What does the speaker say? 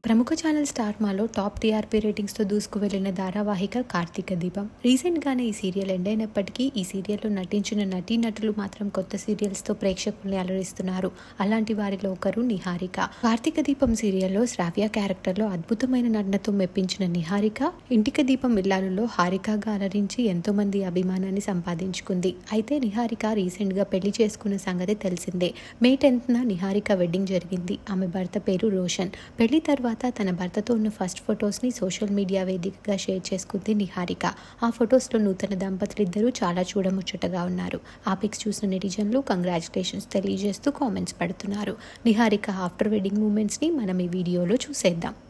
ప్రముఖ channel star మాలో top TRP రేటింగ్స్తో దూసుకు వెళ్లిన ధారావాహిక కార్తీక దీపం రీసెంట్గానే ఈ సీరియల్ ఎండ్ అయినప్పటికీ ఈ సీరియల్లో నటించిన నటీనటులు మాత్రం కొత్త సీరియల్స్తో ప్రేక్షకుల్ని అలరిస్తున్నారు అలాంటి వారిలో ఒకరు నిహారిక కార్తీక దీపం సీరియల్లో శ్రావ్య క్యారెక్టర్లో అద్భుతమైన నటనతో మెప్పించిన నిహారిక ఇంటిక దీపం ఇల్లాలులో హారికగా అలరించి ఎంతో మంది అభిమానాన్ని సంపాదించుకుంది అయితే నిహారిక రీసెంట్గా పెళ్లి చేసుకున్న సంగతి తెలిసిందే మే టెన్త్న నిహారిక వెడ్డింగ్ జరిగింది ఆమె భర్త పేరు రోషన్ పెళ్లి తర్వాత తన భర్తతో ఉన్న ఫస్ట్ ఫొటోస్ని సోషల్ మీడియా వేదికగా షేర్ చేసుకుంది నిహారిక ఆ ఫొటోస్లో నూతన దంపతులిద్దరూ చాలా చూడముచ్చటగా ఉన్నారు ఆ పిక్స్ చూసిన నెటిజన్లు కంగ్రాచులేషన్స్ తెలియజేస్తూ కామెంట్స్ పెడుతున్నారు నిహారిక ఆఫ్టర్ వెడ్డింగ్ మూమెంట్స్ని మనం ఈ వీడియోలో చూసేద్దాం